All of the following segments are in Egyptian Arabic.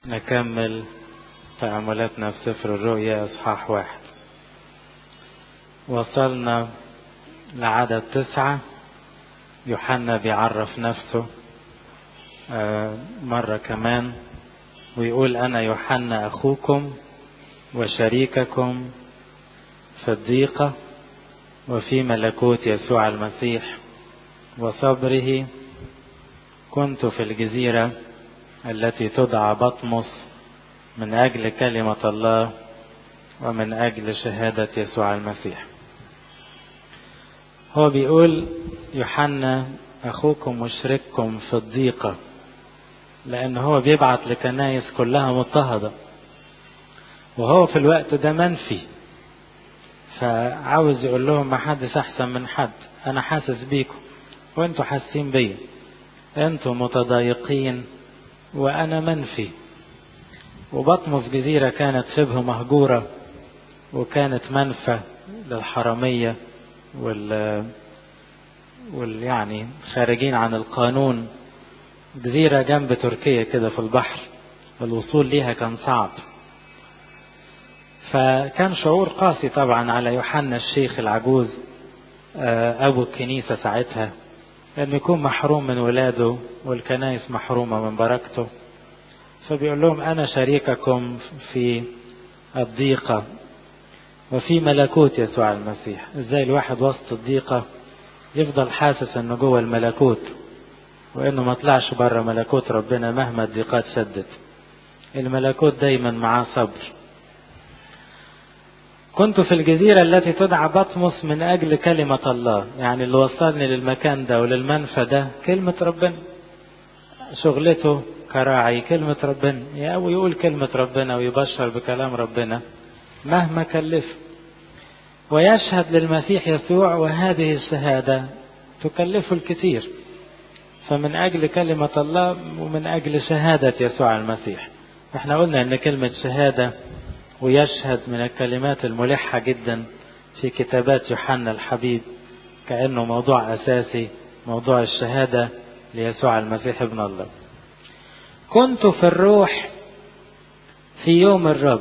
نكمل تأملاتنا في سفر الرؤيا إصحاح واحد وصلنا لعدد تسعة يوحنا بيعرف نفسه مرة كمان ويقول أنا يوحنا أخوكم وشريككم في الضيقة وفي ملكوت يسوع المسيح وصبره كنت في الجزيرة التي تدعى بطمس من أجل كلمة الله ومن أجل شهادة يسوع المسيح هو بيقول يوحنا أخوكم مشرككم في الضيقة لأن هو بيبعت لكنايس كلها مضطهدة وهو في الوقت ده منفي فعاوز يقول لهم ما حدش أحسن من حد أنا حاسس بيكم وانتوا حاسين بيا انتوا متضايقين وأنا منفي وبطمس جزيرة كانت شبه مهجورة وكانت منفى للحرامية وال وال يعني خارجين عن القانون جزيرة جنب تركيا كده في البحر الوصول ليها كان صعب فكان شعور قاسي طبعا على يوحنا الشيخ العجوز أبو الكنيسة ساعتها أنه يكون محروم من ولاده والكنائس محرومة من بركته فبيقول لهم أنا شريككم في الضيقة وفي ملكوت يسوع المسيح ازاي الواحد وسط الضيقة يفضل حاسس انه جوه الملكوت وانه ما طلعش بره ملكوت ربنا مهما الضيقات شدت الملكوت دايما معاه صبر كنت في الجزيرة التي تدعى بطمس من أجل كلمة الله يعني اللي وصلني للمكان ده وللمنفى ده كلمة ربنا شغلته كراعي كلمة ربنا أو يقول كلمة ربنا ويبشر بكلام ربنا مهما كلف ويشهد للمسيح يسوع وهذه الشهادة تكلفه الكثير فمن أجل كلمة الله ومن أجل شهادة يسوع المسيح احنا قلنا ان كلمة شهادة ويشهد من الكلمات الملحة جدا في كتابات يوحنا الحبيب كأنه موضوع أساسي موضوع الشهادة ليسوع المسيح ابن الله كنت في الروح في يوم الرب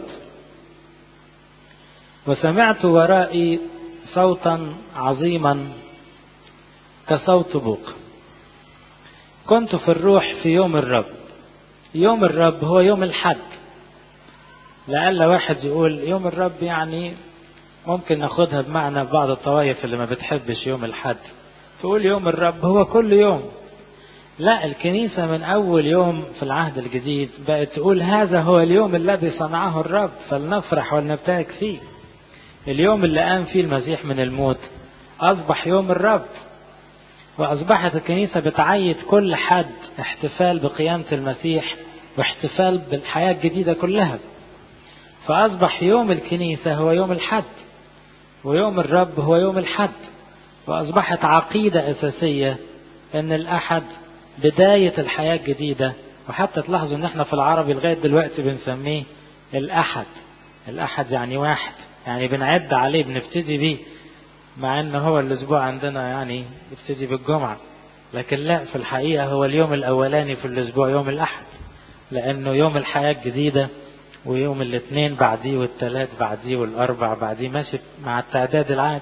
وسمعت ورائي صوتا عظيما كصوت بوق كنت في الروح في يوم الرب يوم الرب هو يوم الحد لعل واحد يقول يوم الرب يعني ممكن ناخدها بمعنى بعض الطوائف اللي ما بتحبش يوم الحد تقول يوم الرب هو كل يوم لا الكنيسة من أول يوم في العهد الجديد بقت تقول هذا هو اليوم الذي صنعه الرب فلنفرح ولنبتهج فيه اليوم اللي قام فيه المسيح من الموت أصبح يوم الرب وأصبحت الكنيسة بتعيد كل حد احتفال بقيامة المسيح واحتفال بالحياة الجديدة كلها فأصبح يوم الكنيسة هو يوم الحد ويوم الرب هو يوم الحد وأصبحت عقيدة أساسية أن الأحد بداية الحياة الجديدة وحتى تلاحظوا أن احنا في العربي لغاية دلوقتي بنسميه الأحد الأحد يعني واحد يعني بنعد عليه بنبتدي بيه مع ان هو الاسبوع عندنا يعني يبتدي بالجمعة لكن لا في الحقيقة هو اليوم الاولاني في الاسبوع يوم الاحد لانه يوم الحياة الجديدة ويوم الاثنين بعديه والثلاث بعديه والاربع بعديه ماشي مع التعداد العادي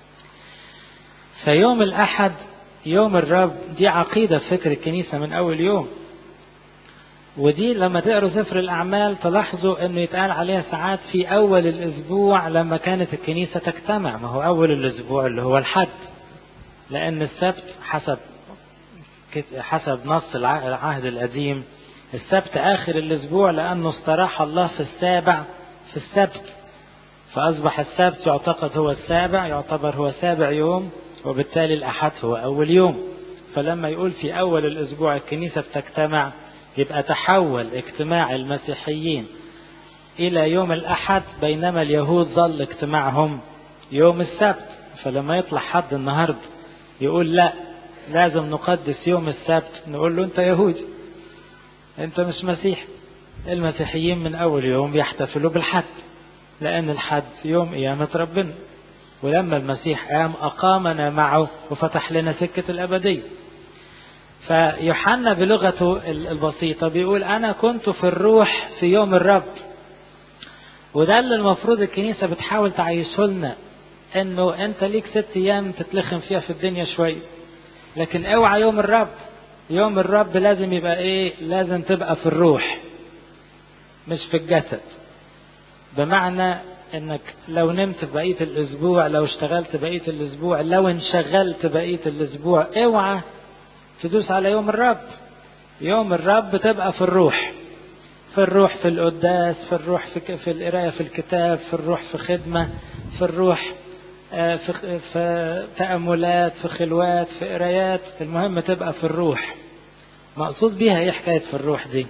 فيوم الاحد يوم الرب دي عقيدة في فكر الكنيسة من اول يوم ودي لما تقروا سفر الأعمال تلاحظوا أنه يتقال عليها ساعات في أول الأسبوع لما كانت الكنيسة تجتمع ما هو أول الأسبوع اللي هو الحد لأن السبت حسب حسب نص العهد القديم السبت آخر الأسبوع لأنه استراح الله في السابع في السبت فأصبح السبت يعتقد هو السابع يعتبر هو سابع يوم وبالتالي الأحد هو أول يوم فلما يقول في أول الأسبوع الكنيسة بتجتمع يبقى تحول اجتماع المسيحيين إلى يوم الأحد بينما اليهود ظل اجتماعهم يوم السبت فلما يطلع حد النهاردة يقول لا لازم نقدس يوم السبت نقول له أنت يهودي أنت مش مسيحي المسيحيين من أول يوم يحتفلوا بالحد لأن الحد يوم قيامة ربنا ولما المسيح قام أقامنا معه وفتح لنا سكة الأبدية فيوحنا بلغته البسيطة بيقول أنا كنت في الروح في يوم الرب وده اللي المفروض الكنيسة بتحاول تعيشه لنا انه انت ليك ست ايام تتلخم فيها في الدنيا شوية لكن اوعى يوم الرب يوم الرب لازم يبقى ايه لازم تبقى في الروح مش في الجسد بمعنى انك لو نمت في بقية الاسبوع لو اشتغلت بقية الاسبوع لو انشغلت بقية الاسبوع اوعى تدوس على يوم الرب يوم الرب تبقى في الروح في الروح في القداس في الروح في, في القراية في الكتاب في الروح في خدمة في الروح في, في تأملات في خلوات في قرايات المهم تبقى في الروح مقصود بيها ايه حكاية في الروح دي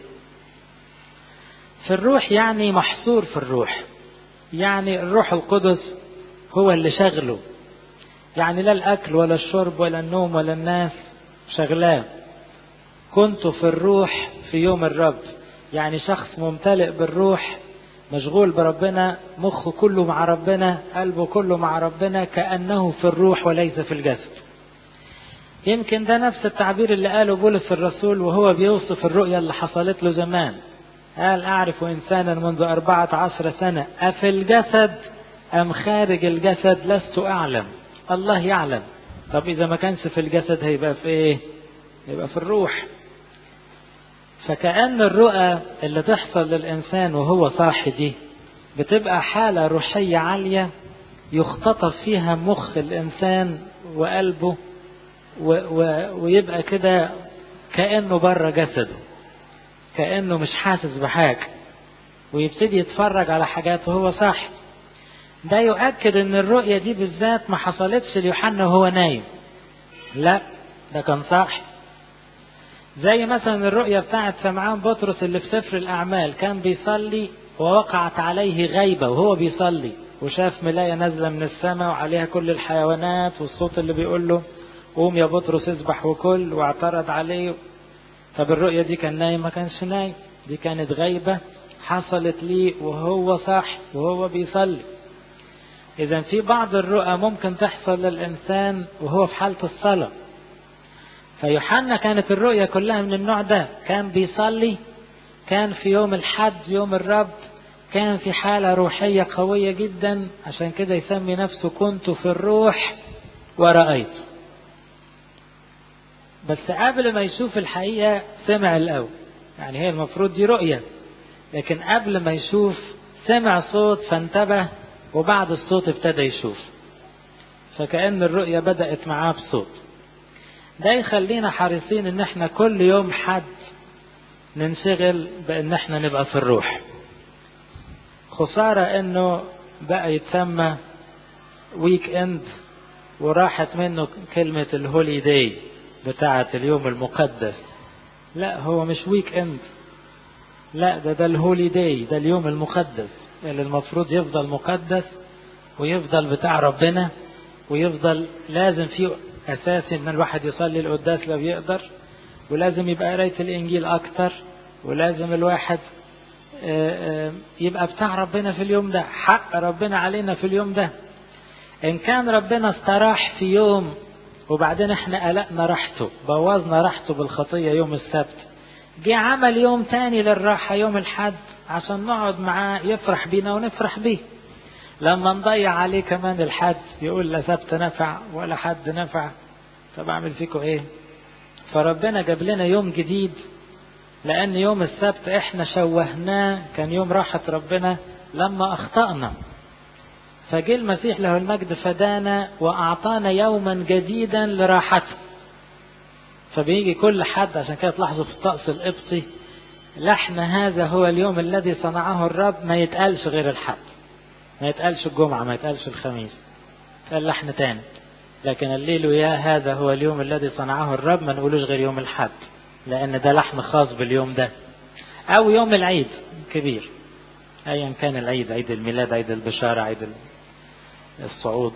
في الروح يعني محصور في الروح يعني الروح القدس هو اللي شغله يعني لا الأكل ولا الشرب ولا النوم ولا الناس شغلاه كنت في الروح في يوم الرب يعني شخص ممتلئ بالروح مشغول بربنا مخه كله مع ربنا قلبه كله مع ربنا كأنه في الروح وليس في الجسد يمكن ده نفس التعبير اللي قاله بولس الرسول وهو بيوصف الرؤية اللي حصلت له زمان قال أعرف إنسانا منذ أربعة عشر سنة أفي الجسد أم خارج الجسد لست أعلم الله يعلم طب إذا ما كانش في الجسد هيبقى في إيه يبقى في الروح فكأن الرؤى اللي تحصل للإنسان وهو صاحي دي بتبقى حالة روحية عالية يختطف فيها مخ الإنسان وقلبه و و ويبقى كده كأنه بره جسده كأنه مش حاسس بحاجة ويبتدي يتفرج على حاجات وهو صاحي ده يؤكد ان الرؤية دي بالذات ما حصلتش ليوحنا وهو نايم لا ده كان صاحي زي مثلا الرؤية بتاعت سمعان بطرس اللي في سفر الأعمال كان بيصلي ووقعت عليه غيبة وهو بيصلي وشاف ملاية نازلة من السماء وعليها كل الحيوانات والصوت اللي بيقول له قوم يا بطرس اذبح وكل واعترض عليه طب الرؤية دي كان نايم ما كانش نايم دي كانت غيبة حصلت ليه وهو صاحي وهو بيصلي إذا في بعض الرؤى ممكن تحصل للإنسان وهو في حالة الصلاة فيوحنا كانت الرؤية كلها من النوع ده كان بيصلي كان في يوم الحد يوم الرب كان في حالة روحية قوية جدا عشان كده يسمي نفسه كنت في الروح ورأيت بس قبل ما يشوف الحقيقة سمع الأول يعني هي المفروض دي رؤية لكن قبل ما يشوف سمع صوت فانتبه وبعد الصوت ابتدى يشوف فكأن الرؤية بدأت معاه بصوت ده يخلينا حريصين ان احنا كل يوم حد ننشغل بان احنا نبقى في الروح خسارة انه بقى يتسمى ويك اند وراحت منه كلمة الهولي داي بتاعة اليوم المقدس لا هو مش ويك اند لا ده ده الهولي داي ده اليوم المقدس اللي المفروض يفضل مقدس ويفضل بتاع ربنا ويفضل لازم فيه اساسي ان الواحد يصلي القداس لو يقدر ولازم يبقى قرايه الانجيل اكتر ولازم الواحد يبقى بتاع ربنا في اليوم ده حق ربنا علينا في اليوم ده ان كان ربنا استراح في يوم وبعدين احنا قلقنا راحته بوظنا راحته بالخطيه يوم السبت جه عمل يوم تاني للراحه يوم الحد عشان نقعد معاه يفرح بينا ونفرح بيه لما نضيع عليه كمان الحد يقول لا سبت نفع ولا حد نفع طب اعمل فيكم ايه فربنا جاب لنا يوم جديد لان يوم السبت احنا شوهناه كان يوم راحة ربنا لما اخطأنا فجه المسيح له المجد فدانا واعطانا يوما جديدا لراحته فبيجي كل حد عشان كده تلاحظوا في الطقس القبطي لحن هذا هو اليوم الذي صنعه الرب ما يتقالش غير الحد ما يتقالش الجمعة ما يتقالش الخميس قال لحن تاني لكن الليل يا هذا هو اليوم الذي صنعه الرب ما نقولوش غير يوم الحد لأن ده لحن خاص باليوم ده أو يوم العيد كبير أيا كان العيد عيد الميلاد عيد البشارة عيد الصعود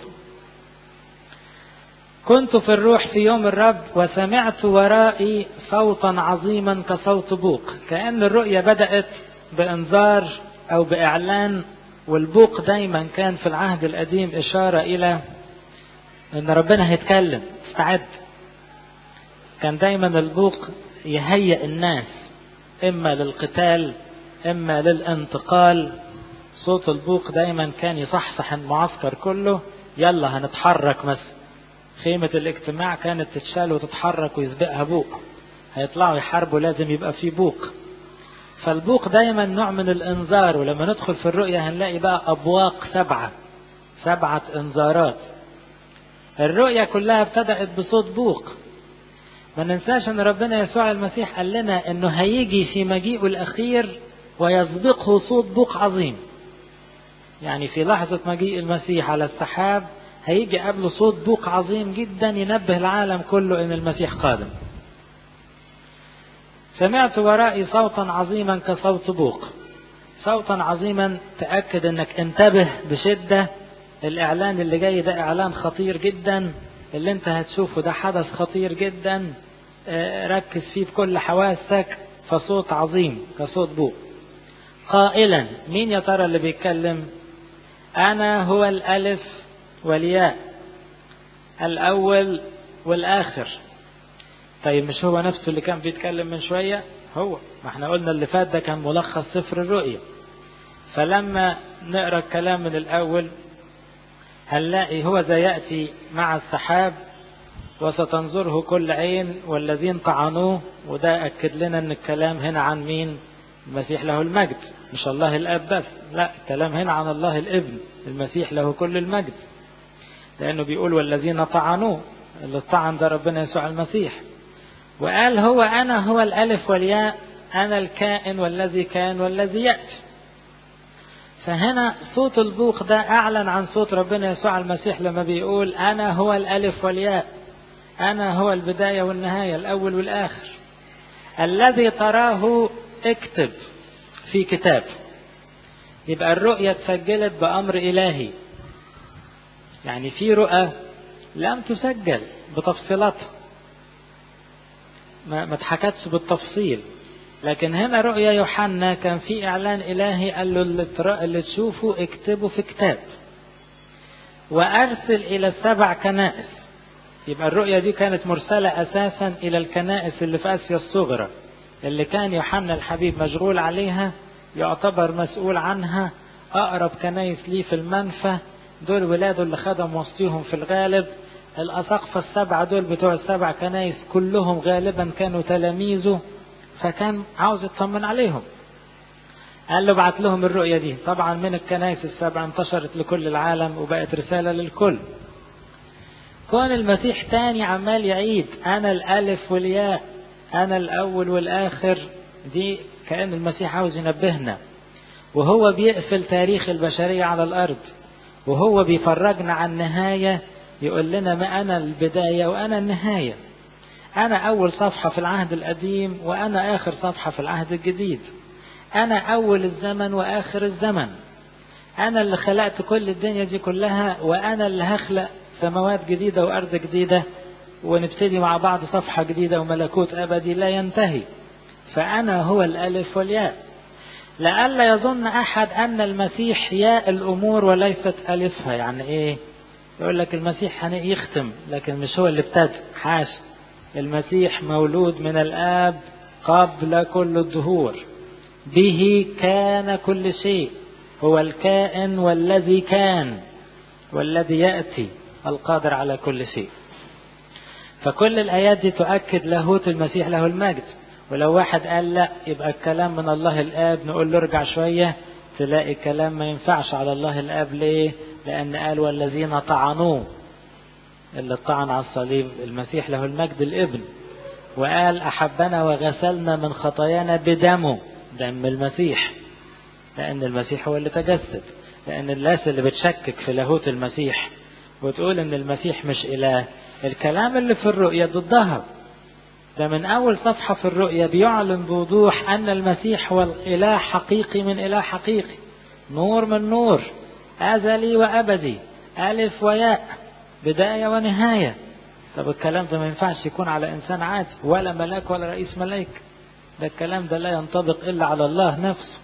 كنت في الروح في يوم الرب وسمعت ورائي صوتا عظيما كصوت بوق كأن الرؤية بدأت بإنذار أو بإعلان والبوق دايما كان في العهد القديم إشارة إلى إن ربنا هيتكلم استعد كان دايما البوق يهيئ الناس إما للقتال إما للانتقال صوت البوق دايما كان يصحصح المعسكر كله يلا هنتحرك مثلا خيمة الاجتماع كانت تتشال وتتحرك ويسبقها بوق هيطلعوا يحاربوا لازم يبقى في بوق فالبوق دايما نوع من الانذار ولما ندخل في الرؤية هنلاقي بقى أبواق سبعة سبعة انذارات الرؤية كلها ابتدأت بصوت بوق ما ننساش ان ربنا يسوع المسيح قال لنا انه هيجي في مجيئه الاخير ويسبقه صوت بوق عظيم يعني في لحظة مجيء المسيح على السحاب هيجي قبله صوت بوق عظيم جدا ينبه العالم كله ان المسيح قادم سمعت ورائي صوتا عظيما كصوت بوق صوتا عظيما تأكد انك انتبه بشدة الاعلان اللي جاي ده اعلان خطير جدا اللي انت هتشوفه ده حدث خطير جدا ركز فيه بكل حواسك فصوت عظيم كصوت بوق قائلا مين يا ترى اللي بيتكلم انا هو الالف والياء الاول والاخر طيب مش هو نفسه اللي كان بيتكلم من شوية هو ما احنا قلنا اللي فات ده كان ملخص سفر الرؤية فلما نقرا الكلام من الاول هنلاقي هو ذا يأتي مع السحاب وستنظره كل عين والذين طعنوه وده أكد لنا أن الكلام هنا عن مين المسيح له المجد مش الله الأب بس لا الكلام هنا عن الله الابن المسيح له كل المجد لأنه بيقول والذين طعنوه اللي طعن ده ربنا يسوع المسيح وقال هو أنا هو الألف والياء أنا الكائن والذي كان والذي يأتي فهنا صوت البوق ده أعلن عن صوت ربنا يسوع المسيح لما بيقول أنا هو الألف والياء أنا هو البداية والنهاية الأول والآخر الذي تراه اكتب في كتاب يبقى الرؤية اتسجلت بأمر إلهي يعني في رؤى لم تسجل بتفصيلاتها ما ما اتحكتش بالتفصيل لكن هنا رؤيا يوحنا كان في اعلان الهي قال له اللي, اللي تشوفه اكتبه في كتاب وارسل الى السبع كنائس يبقى الرؤيا دي كانت مرسله اساسا الى الكنائس اللي في اسيا الصغرى اللي كان يوحنا الحبيب مشغول عليها يعتبر مسؤول عنها اقرب كنائس ليه في المنفى دول ولاده اللي خدم وسطيهم في الغالب الأساقفة السبعة دول بتوع السبع كنايس كلهم غالبا كانوا تلاميذه فكان عاوز يطمن عليهم قال له بعت لهم الرؤية دي طبعا من الكنائس السبعة انتشرت لكل العالم وبقت رسالة للكل كون المسيح تاني عمال يعيد أنا الألف والياء أنا الأول والآخر دي كأن المسيح عاوز ينبهنا وهو بيقفل تاريخ البشرية على الأرض وهو بيفرجنا عن نهاية يقول لنا ما أنا البداية وأنا النهاية أنا أول صفحة في العهد القديم وأنا آخر صفحة في العهد الجديد أنا أول الزمن وآخر الزمن أنا اللي خلقت كل الدنيا دي كلها وأنا اللي هخلق سماوات جديدة وأرض جديدة ونبتدي مع بعض صفحة جديدة وملكوت أبدي لا ينتهي فأنا هو الألف والياء لئلا يظن أحد أن المسيح ياء الأمور وليست ألفها يعني إيه يقول لك المسيح يختم لكن مش هو اللي ابتدى حاش المسيح مولود من الآب قبل كل الدهور به كان كل شيء هو الكائن والذي كان والذي يأتي القادر على كل شيء فكل الآيات دي تؤكد لاهوت المسيح له المجد ولو واحد قال لا يبقى الكلام من الله الآب نقول له ارجع شوية تلاقي كلام ما ينفعش على الله الآب ليه لأن قال والذين طعنوه اللي طعن على الصليب المسيح له المجد الابن وقال أحبنا وغسلنا من خطايانا بدمه دم المسيح لأن المسيح هو اللي تجسد لأن الناس اللي بتشكك في لاهوت المسيح وتقول إن المسيح مش إله الكلام اللي في الرؤية ضدها ده من أول صفحة في الرؤية بيعلن بوضوح أن المسيح هو الإله حقيقي من إله حقيقي نور من نور أزلي وأبدي ألف وياء بداية ونهاية طب الكلام ده ما ينفعش يكون على إنسان عادي ولا ملاك ولا رئيس ملاك ده الكلام ده لا ينطبق إلا على الله نفسه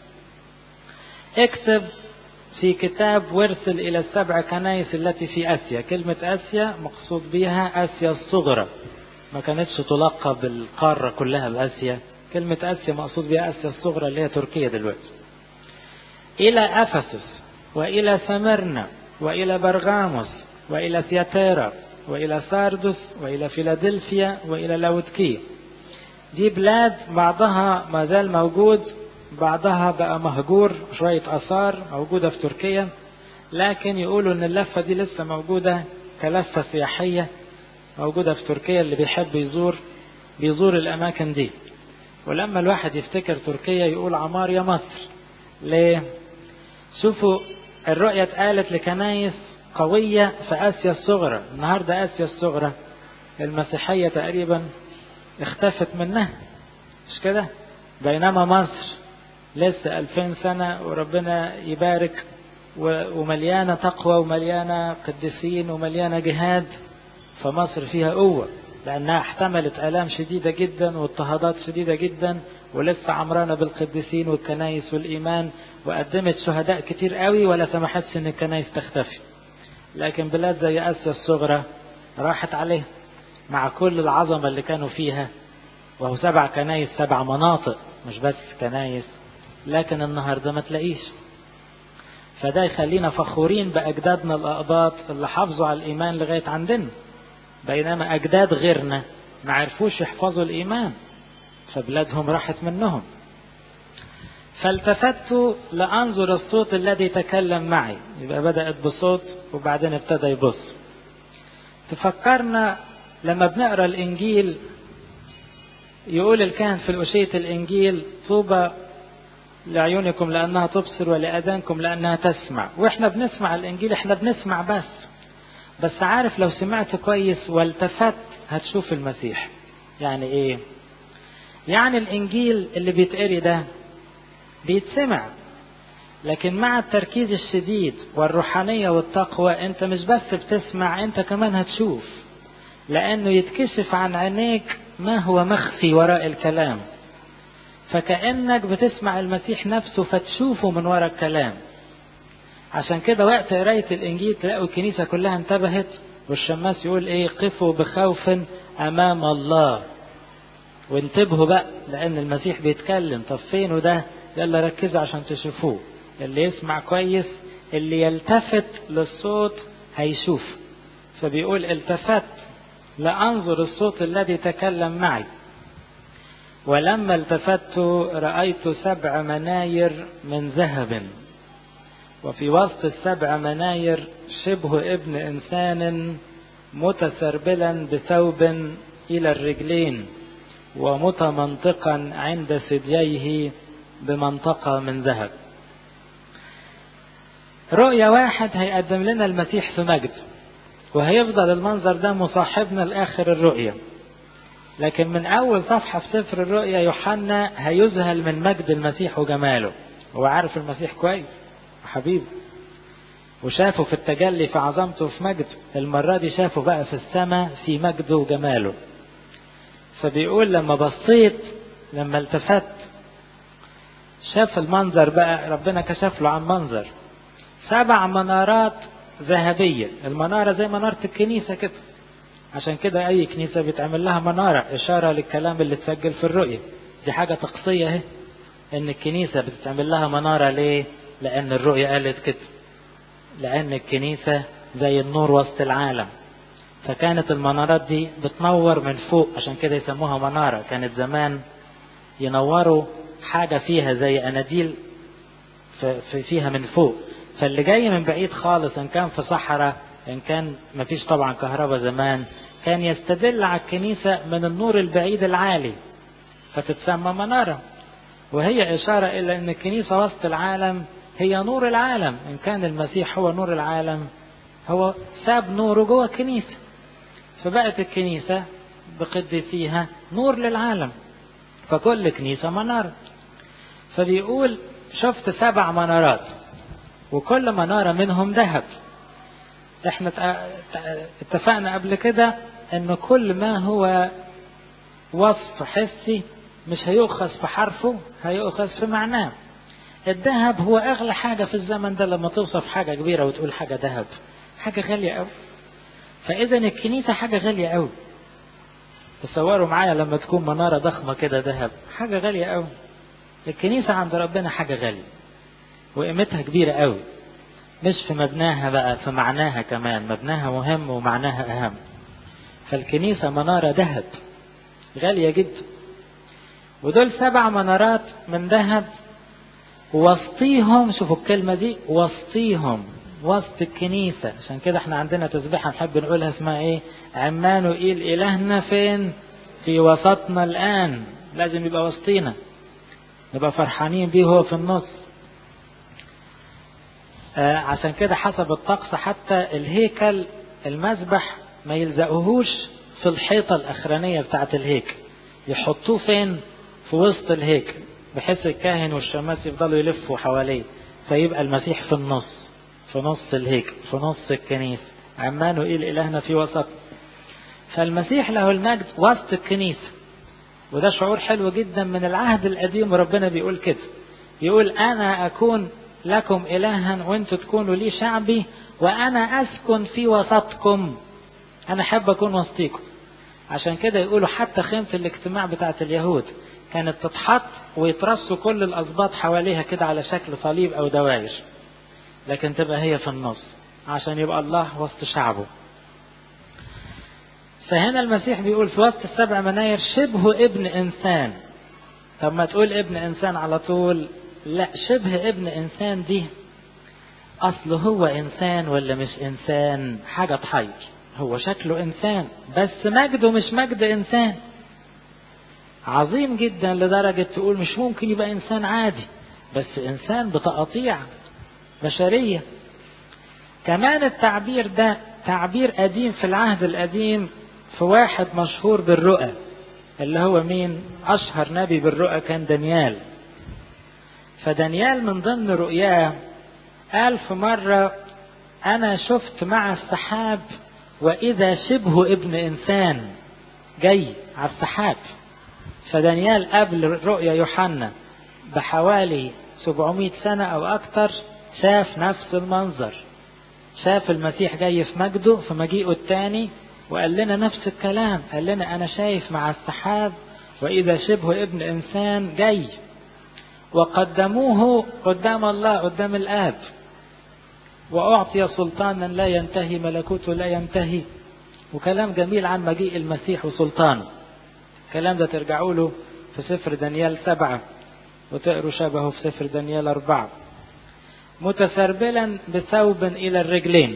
اكتب في كتاب وارسل إلى السبع كنائس التي في آسيا كلمة آسيا مقصود بها آسيا الصغرى ما كانتش تلقب بالقارة كلها بآسيا كلمة آسيا مقصود بها آسيا الصغرى اللي هي تركيا دلوقتي إلى أفسس وإلى سمرنا وإلى برغاموس وإلى ثياتيرا وإلى ساردس وإلى فيلادلفيا وإلى لاودكية دي بلاد بعضها ما زال موجود بعضها بقى مهجور شوية آثار موجودة في تركيا لكن يقولوا إن اللفة دي لسه موجودة كلفة سياحية موجودة في تركيا اللي بيحب يزور بيزور الأماكن دي ولما الواحد يفتكر تركيا يقول عمار يا مصر ليه؟ شوفوا الرؤية اتقالت لكنايس قوية في آسيا الصغرى النهاردة آسيا الصغرى المسيحية تقريبا اختفت منها مش كده بينما مصر لسه ألفين سنة وربنا يبارك ومليانة تقوى ومليانة قديسين ومليانة جهاد فمصر فيها قوة لأنها احتملت آلام شديدة جدا واضطهادات شديدة جدا ولسه عمرانة بالقديسين والكنايس والإيمان وقدمت شهداء كتير قوي ولا سمحتش إن الكنايس تختفي لكن بلاد زي آسيا الصغرى راحت عليه مع كل العظمة اللي كانوا فيها وهو سبع كنايس سبع مناطق مش بس كنايس لكن النهاردة ما تلاقيش فده يخلينا فخورين بأجدادنا الأقباط اللي حافظوا على الإيمان لغاية عندنا بينما أجداد غيرنا ما عرفوش يحفظوا الإيمان فبلادهم راحت منهم فالتفت لأنظر الصوت الذي تكلم معي يبقى بدأت بصوت وبعدين ابتدى يبص تفكرنا لما بنقرا الإنجيل يقول الكاهن في الأشية الإنجيل طوبى لعيونكم لأنها تبصر ولأذانكم لأنها تسمع وإحنا بنسمع الإنجيل إحنا بنسمع بس بس عارف لو سمعت كويس والتفت هتشوف المسيح يعني إيه يعني الإنجيل اللي بيتقري ده بيتسمع لكن مع التركيز الشديد والروحانية والتقوى انت مش بس بتسمع انت كمان هتشوف لانه يتكشف عن عينيك ما هو مخفي وراء الكلام فكأنك بتسمع المسيح نفسه فتشوفه من وراء الكلام عشان كده وقت قراية الإنجيل تلاقوا الكنيسة كلها انتبهت والشماس يقول إيه قفوا بخوف أمام الله وانتبهوا بقى لأن المسيح بيتكلم طب فين وده يلا ركزوا عشان تشوفوه اللي يسمع كويس اللي يلتفت للصوت هيشوف فبيقول التفت لأنظر الصوت الذي تكلم معي ولما التفت رأيت سبع مناير من ذهب وفي وسط السبع مناير شبه ابن إنسان متسربلا بثوب إلى الرجلين ومتمنطقا عند ثدييه بمنطقة من ذهب رؤية واحد هيقدم لنا المسيح في مجد وهيفضل المنظر ده مصاحبنا لآخر الرؤية لكن من أول صفحة في سفر الرؤيا يوحنا هيذهل من مجد المسيح وجماله هو عارف المسيح كويس حبيبه وشافه في التجلي في عظمته وفي مجده المرة دي شافه بقى في السماء في مجده وجماله فبيقول لما بصيت لما التفت شاف المنظر بقى ربنا كشف له عن منظر سبع منارات ذهبية المنارة زي منارة الكنيسة كده عشان كده أي كنيسة بيتعمل لها منارة إشارة للكلام اللي اتسجل في الرؤية دي حاجة تقصية اهي إن الكنيسة بتتعمل لها منارة ليه؟ لأن الرؤية قالت كده لأن الكنيسة زي النور وسط العالم فكانت المنارات دي بتنور من فوق عشان كده يسموها منارة كانت زمان ينوروا حاجة فيها زي أناديل فيها من فوق فاللي جاي من بعيد خالص إن كان في صحراء إن كان مفيش طبعا كهرباء زمان كان يستدل على الكنيسة من النور البعيد العالي فتتسمى منارة وهي إشارة إلى أن الكنيسة وسط العالم هي نور العالم إن كان المسيح هو نور العالم هو ساب نوره جوه الكنيسة فبقت الكنيسة بقدسيها نور للعالم فكل كنيسة منارة فبيقول شفت سبع منارات وكل منارة منهم ذهب احنا اتفقنا قبل كده ان كل ما هو وصف حسي مش هيؤخذ في حرفه هيؤخذ في معناه الذهب هو اغلى حاجة في الزمن ده لما توصف حاجة كبيرة وتقول حاجة ذهب حاجة غالية قوي فاذا الكنيسة حاجة غالية قوي تصوروا معايا لما تكون منارة ضخمة كده ذهب حاجة غالية قوي الكنيسة عند ربنا حاجة غالية وقيمتها كبيرة قوي مش في مبناها بقى في معناها كمان مبناها مهم ومعناها أهم فالكنيسة منارة ذهب غالية جدا ودول سبع منارات من ذهب وسطيهم شوفوا الكلمة دي وسطيهم وسط الكنيسة عشان كده احنا عندنا تسبيحة نحب نقولها اسمها ايه عمانوئيل إلهنا فين في وسطنا الآن لازم يبقى وسطينا نبقى فرحانين بيه هو في النص آه عشان كده حسب الطقس حتى الهيكل المذبح ما يلزقوهوش في الحيطة الأخرانية بتاعة الهيكل يحطوه فين في وسط الهيكل بحيث الكاهن والشماس يفضلوا يلفوا حواليه فيبقى المسيح في النص في نص الهيكل في نص الكنيسة عمانوئيل إلهنا في وسط فالمسيح له المجد وسط الكنيسة وده شعور حلو جدا من العهد القديم وربنا بيقول كده يقول أنا أكون لكم إلها وانتوا تكونوا لي شعبي وأنا أسكن في وسطكم أنا أحب أكون وسطيكم عشان كده يقولوا حتى خيمة الاجتماع بتاعت اليهود كانت تتحط ويترصوا كل الأسباط حواليها كده على شكل صليب أو دواير لكن تبقى هي في النص عشان يبقى الله وسط شعبه فهنا المسيح بيقول في وسط السبع مناير شبه ابن إنسان طب ما تقول ابن إنسان على طول لا شبه ابن إنسان دي أصل هو إنسان ولا مش إنسان حاجة تحير هو شكله إنسان بس مجده مش مجد إنسان عظيم جدا لدرجة تقول مش ممكن يبقى إنسان عادي بس إنسان بتقطيع بشرية كمان التعبير ده تعبير قديم في العهد القديم في واحد مشهور بالرؤى اللي هو مين أشهر نبي بالرؤى كان دانيال فدانيال من ضمن رؤياه قال في مرة أنا شفت مع السحاب وإذا شبه ابن إنسان جاي على السحاب فدانيال قبل رؤيا يوحنا بحوالي 700 سنة أو أكثر شاف نفس المنظر شاف المسيح جاي في مجده في مجيئه الثاني وقال لنا نفس الكلام قال لنا أنا شايف مع السحاب وإذا شبه ابن إنسان جاي وقدموه قدام الله قدام الآب وأعطي سلطانا لا ينتهي ملكوته لا ينتهي وكلام جميل عن مجيء المسيح وسلطانه الكلام ده ترجعوا له في سفر دانيال سبعة وتقروا شبهه في سفر دانيال أربعة متسربلا بثوب إلى الرجلين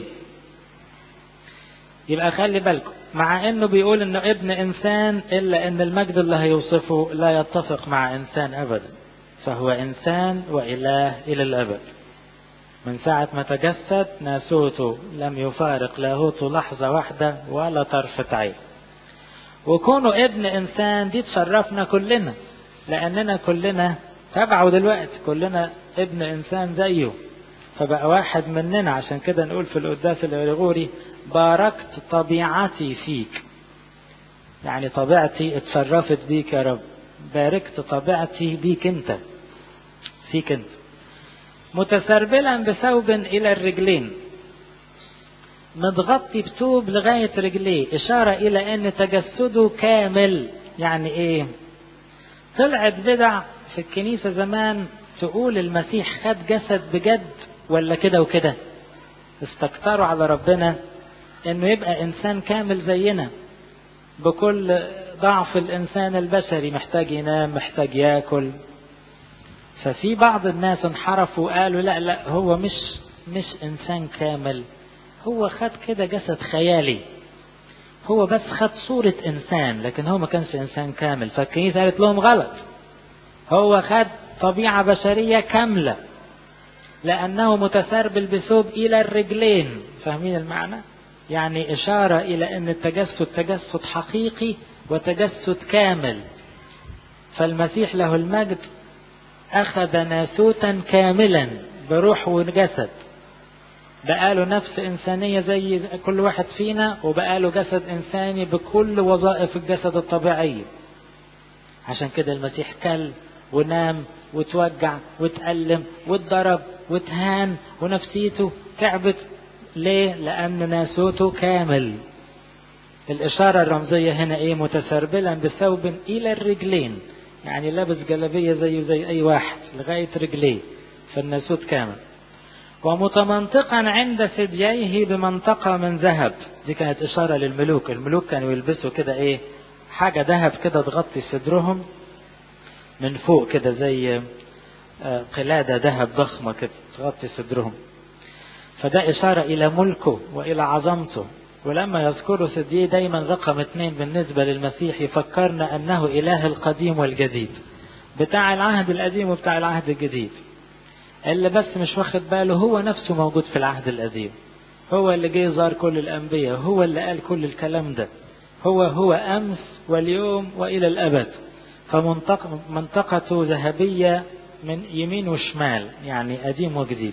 يبقى خلي بالكم مع انه بيقول انه ابن انسان الا ان المجد اللي هيوصفه لا يتفق مع انسان ابدا فهو انسان واله الى الابد من ساعة ما تجسد ناسوته لم يفارق لاهوته لحظة واحدة ولا طرفة عين وكونه ابن انسان دي تشرفنا كلنا لاننا كلنا تبعه دلوقتي كلنا ابن انسان زيه فبقى واحد مننا عشان كده نقول في القداس الغريغوري باركت طبيعتي فيك يعني طبيعتي اتشرفت بيك يا رب باركت طبيعتي بيك انت فيك انت متسربلا بثوب الى الرجلين متغطي بثوب لغاية رجليه إشارة إلى أن تجسده كامل يعني إيه طلعت بدع في الكنيسة زمان تقول المسيح خد جسد بجد ولا كده وكده استكتروا على ربنا انه يبقى انسان كامل زينا بكل ضعف الانسان البشري محتاج ينام محتاج ياكل ففي بعض الناس انحرفوا وقالوا لا لا هو مش مش انسان كامل هو خد كده جسد خيالي هو بس خد صورة انسان لكن هو ما كانش انسان كامل فالكنيسة قالت لهم غلط هو خد طبيعة بشرية كاملة لأنه متسربل بثوب إلى الرجلين فاهمين المعنى؟ يعني إشارة إلى أن التجسد تجسد حقيقي وتجسد كامل فالمسيح له المجد أخذ ناسوتا كاملا بروح وجسد بقى له نفس إنسانية زي كل واحد فينا وبقى له جسد إنساني بكل وظائف الجسد الطبيعية عشان كده المسيح كل ونام وتوجع وتألم واتضرب وتهان ونفسيته تعبت ليه؟ لأن ناسوته كامل الإشارة الرمزية هنا إيه متسربلا بثوب إلى الرجلين يعني لابس جلابية زيه زي أي واحد لغاية رجليه فالناسوت كامل ومتمنطقا عند ثدييه بمنطقة من ذهب دي كانت إشارة للملوك الملوك كانوا يلبسوا كده إيه حاجة ذهب كده تغطي صدرهم من فوق كده زي قلادة ذهب ضخمة كده تغطي صدرهم فده إشارة إلى ملكه وإلى عظمته ولما يذكروا ثدييه دايما رقم اثنين بالنسبة للمسيح يفكرنا أنه إله القديم والجديد بتاع العهد القديم وبتاع العهد الجديد اللي بس مش واخد باله هو نفسه موجود في العهد القديم هو اللي جه زار كل الأنبياء هو اللي قال كل الكلام ده هو هو أمس واليوم وإلى الأبد فمنطقته ذهبية من يمين وشمال يعني قديم وجديد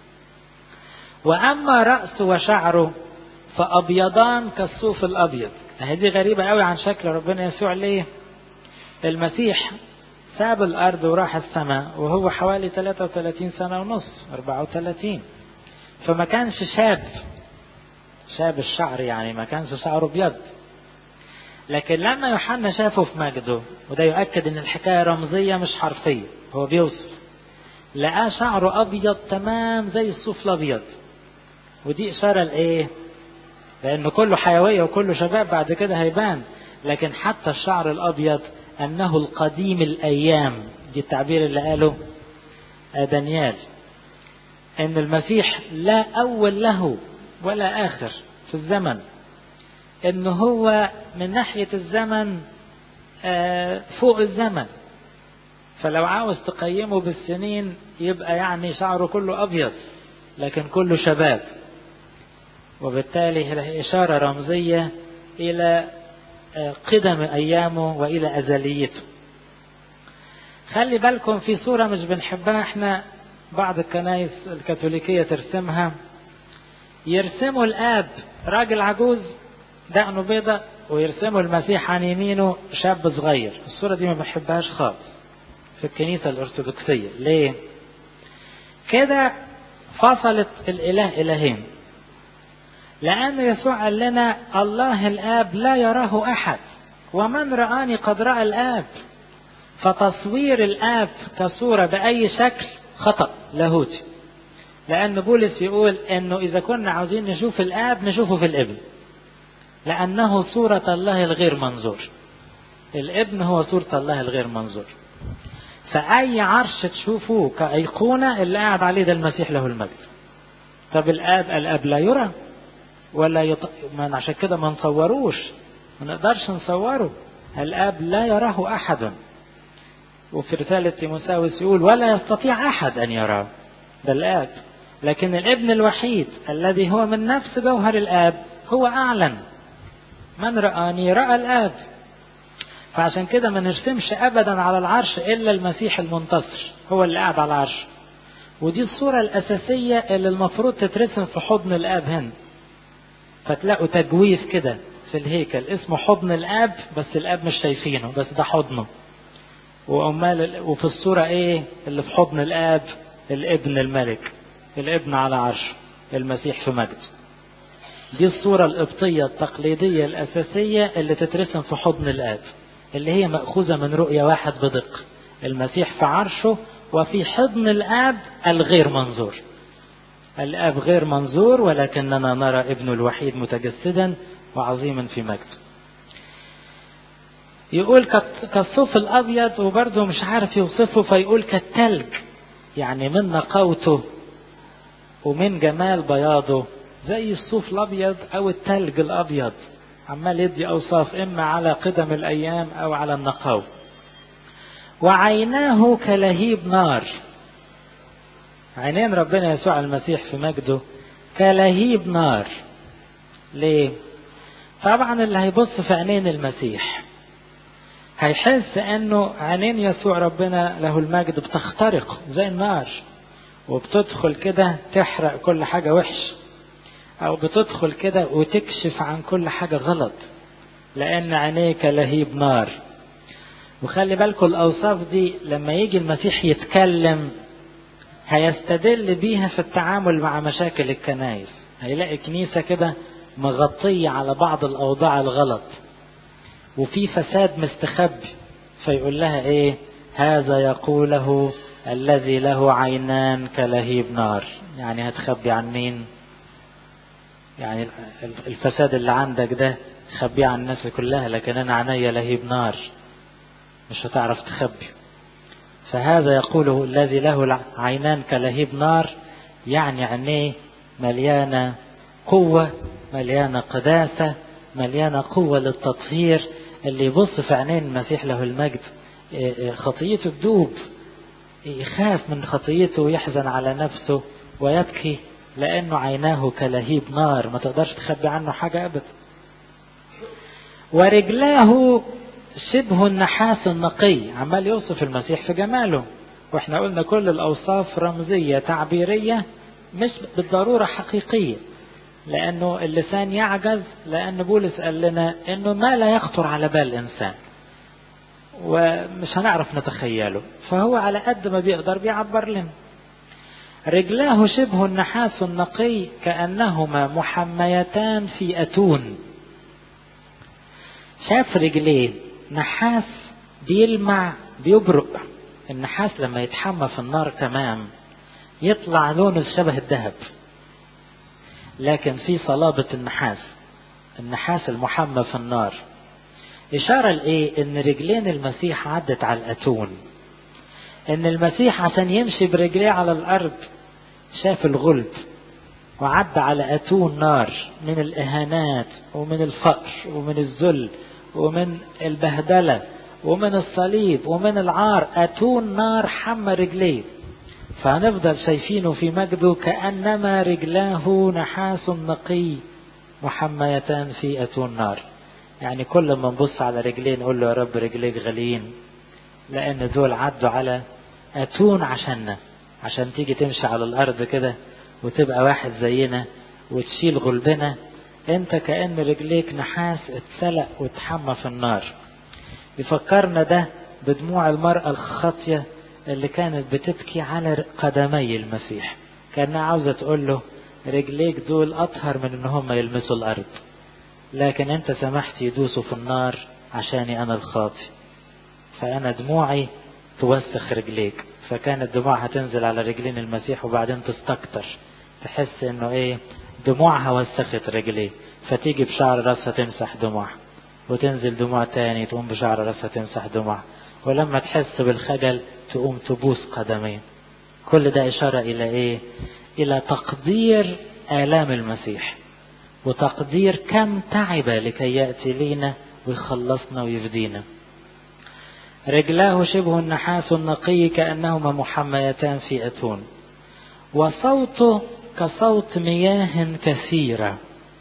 وأما رأسه وشعره فأبيضان كالصوف الأبيض هذه غريبة قوي عن شكل ربنا يسوع ليه المسيح ساب الأرض وراح السماء وهو حوالي 33 سنة ونص 34 فما كانش شاب شاب الشعر يعني ما كانش شعره ابيض لكن لما يوحنا شافه في مجده وده يؤكد ان الحكايه رمزيه مش حرفيه هو بيوصف لقاه شعره ابيض تمام زي الصوف الابيض ودي اشاره لايه لانه كله حيويه وكله شباب بعد كده هيبان لكن حتى الشعر الابيض انه القديم الايام دي التعبير اللي قاله دانيال ان المسيح لا اول له ولا اخر في الزمن ان هو من ناحية الزمن فوق الزمن فلو عاوز تقيمه بالسنين يبقى يعني شعره كله ابيض لكن كله شباب وبالتالي هي اشارة رمزية الى قدم ايامه والى ازليته خلي بالكم في صورة مش بنحبها احنا بعض الكنائس الكاثوليكية ترسمها يرسموا الاب راجل عجوز دقنه بيضة ويرسموا المسيح عن يمينه شاب صغير الصورة دي ما بحبهاش خالص في الكنيسة الأرثوذكسية ليه كده فصلت الإله إلهين لأن يسوع قال لنا الله الآب لا يراه أحد ومن رآني قد رأى الآب فتصوير الآب كصورة بأي شكل خطأ لاهوتي لأن بولس يقول إنه إذا كنا عاوزين نشوف الآب نشوفه في الابن لأنه صورة الله الغير منظور الابن هو صورة الله الغير منظور فأي عرش تشوفوه كأيقونة اللي قاعد عليه ده المسيح له المجد طب الآب الآب لا يرى ولا يط... ما عشان كده ما نصوروش ما نقدرش نصوره الآب لا يراه أحد وفي رسالة تيموساوس يقول ولا يستطيع أحد أن يراه ده الآب لكن الابن الوحيد الذي هو من نفس جوهر الآب هو أعلن من رآني رأى الآب فعشان كده ما نرسمش أبدا على العرش إلا المسيح المنتصر هو اللي قاعد على العرش ودي الصورة الأساسية اللي المفروض تترسم في حضن الآب هنا فتلاقوا تجويف كده في الهيكل اسمه حضن الآب بس الآب مش شايفينه بس ده حضنه وأمال وفي الصورة إيه اللي في حضن الآب الابن الملك الابن على عرشه المسيح في مجد دي الصورة القبطية التقليدية الأساسية اللي تترسم في حضن الآب اللي هي مأخوذة من رؤية واحد بدقة المسيح في عرشه وفي حضن الآب الغير منظور الآب غير منظور ولكننا نرى ابن الوحيد متجسدا وعظيما في مجد يقول كالصوف الأبيض وبرضه مش عارف يوصفه فيقول كالتلج يعني من نقاوته ومن جمال بياضه زي الصوف الأبيض أو التلج الأبيض عمال يدي أوصاف إما على قدم الأيام أو على النقاو وعيناه كلهيب نار عينين ربنا يسوع المسيح في مجده كلهيب نار ليه طبعا اللي هيبص في عينين المسيح هيحس انه عينين يسوع ربنا له المجد بتخترق زي النار وبتدخل كده تحرق كل حاجة وحش او بتدخل كده وتكشف عن كل حاجة غلط لان عينيك لهيب نار وخلي بالكم الاوصاف دي لما يجي المسيح يتكلم هيستدل بيها في التعامل مع مشاكل الكنايس هيلاقي كنيسة كده مغطية على بعض الأوضاع الغلط وفي فساد مستخبي فيقول لها ايه هذا يقوله الذي له عينان كلهيب نار يعني هتخبي عن مين يعني الفساد اللي عندك ده خبيه عن الناس كلها لكن انا عينيا لهيب نار مش هتعرف تخبي فهذا يقوله الذي له عينان كلهيب نار يعني عينيه مليانة قوة مليانة قداسة مليانة قوة للتطهير اللي يبص في عينين المسيح له المجد خطيته تدوب يخاف من خطيته ويحزن على نفسه ويبكي لأنه عيناه كلهيب نار ما تقدرش تخبي عنه حاجة أبدا ورجلاه شبه النحاس النقي عمال يوصف المسيح في جماله واحنا قلنا كل الأوصاف رمزية تعبيرية مش بالضرورة حقيقية لأنه اللسان يعجز لأن بولس قال لنا أنه ما لا يخطر على بال الإنسان ومش هنعرف نتخيله فهو على قد ما بيقدر بيعبر لنا رجلاه شبه النحاس النقي كأنهما محميتان في أتون شاف رجليه نحاس بيلمع بيبرق النحاس لما يتحمى في النار تمام يطلع لونه شبه الذهب لكن في صلابة النحاس النحاس المحمى في النار إشارة لإيه؟ إن رجلين المسيح عدت على الأتون إن المسيح عشان يمشي برجليه على الأرض شاف الغلب وعدى على أتون نار من الإهانات ومن الفقر ومن الذل ومن البهدلة ومن الصليب ومن العار أتون نار حمى رجليه فهنفضل شايفينه في مجده كأنما رجلاه نحاس نقي محميتان في أتون نار يعني كل ما نبص على رجلين نقول له يا رب رجليك غاليين لأن دول عدوا على أتون عشاننا عشان تيجي تمشي على الأرض كده وتبقى واحد زينا وتشيل غلبنا انت كأن رجليك نحاس اتسلق واتحمى في النار يفكرنا ده بدموع المرأة الخاطية اللي كانت بتبكي على قدمي المسيح كانها عاوزة تقول له رجليك دول أطهر من إن هم يلمسوا الأرض لكن أنت سمحت يدوسوا في النار عشاني أنا الخاطي فأنا دموعي توسخ رجليك فكانت دموعها تنزل على رجلين المسيح وبعدين تستكتر تحس إنه إيه دموعها وسخت رجليه فتيجي بشعر راسها تمسح دموعها وتنزل دموع تاني تقوم بشعر راسها تمسح دموعها ولما تحس بالخجل تقوم تبوس قدميه كل ده إشارة إلى إيه إلى تقدير آلام المسيح وتقدير كم تعب لكي يأتي لينا ويخلصنا ويفدينا رجلاه شبه النحاس النقي كأنهما محميتان في أتون وصوته كصوت مياه كثيرة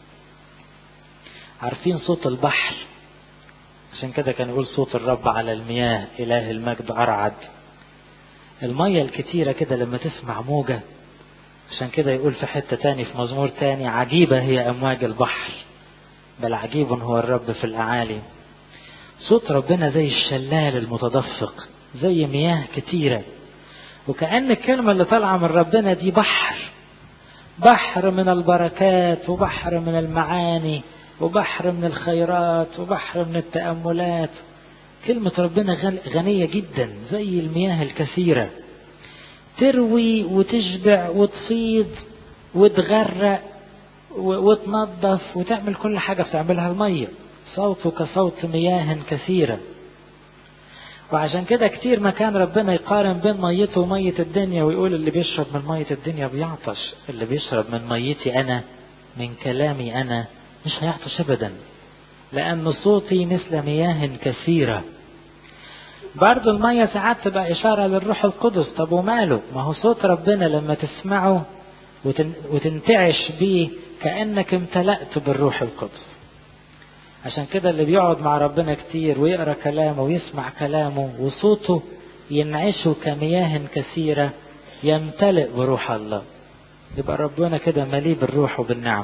عارفين صوت البحر عشان كده كان يقول صوت الرب على المياه إله المجد أرعد المية الكتيرة كده لما تسمع موجة عشان كده يقول في حتة تاني في مزمور تاني عجيبة هي أمواج البحر بل عجيب هو الرب في الأعالي صوت ربنا زي الشلال المتدفق زي مياه كتيرة وكأن الكلمة اللي طالعة من ربنا دي بحر بحر من البركات وبحر من المعاني وبحر من الخيرات وبحر من التأملات كلمة ربنا غنية جدا زي المياه الكثيرة تروي وتشبع وتفيض وتغرق وتنظف وتعمل كل حاجة بتعملها المية صوته كصوت مياه كثيرة وعشان كده كتير ما كان ربنا يقارن بين ميته ومية الدنيا ويقول اللي بيشرب من مية الدنيا بيعطش اللي بيشرب من ميتي أنا من كلامي أنا مش هيعطش أبدا لأن صوتي مثل مياه كثيرة برضو المية ساعات تبقى إشارة للروح القدس طب وماله ما هو صوت ربنا لما تسمعه وتنتعش بيه كأنك امتلأت بالروح القدس عشان كده اللي بيقعد مع ربنا كتير ويقرأ كلامه ويسمع كلامه وصوته ينعشه كمياه كثيرة يمتلئ بروح الله يبقى ربنا كده مليء بالروح وبالنعم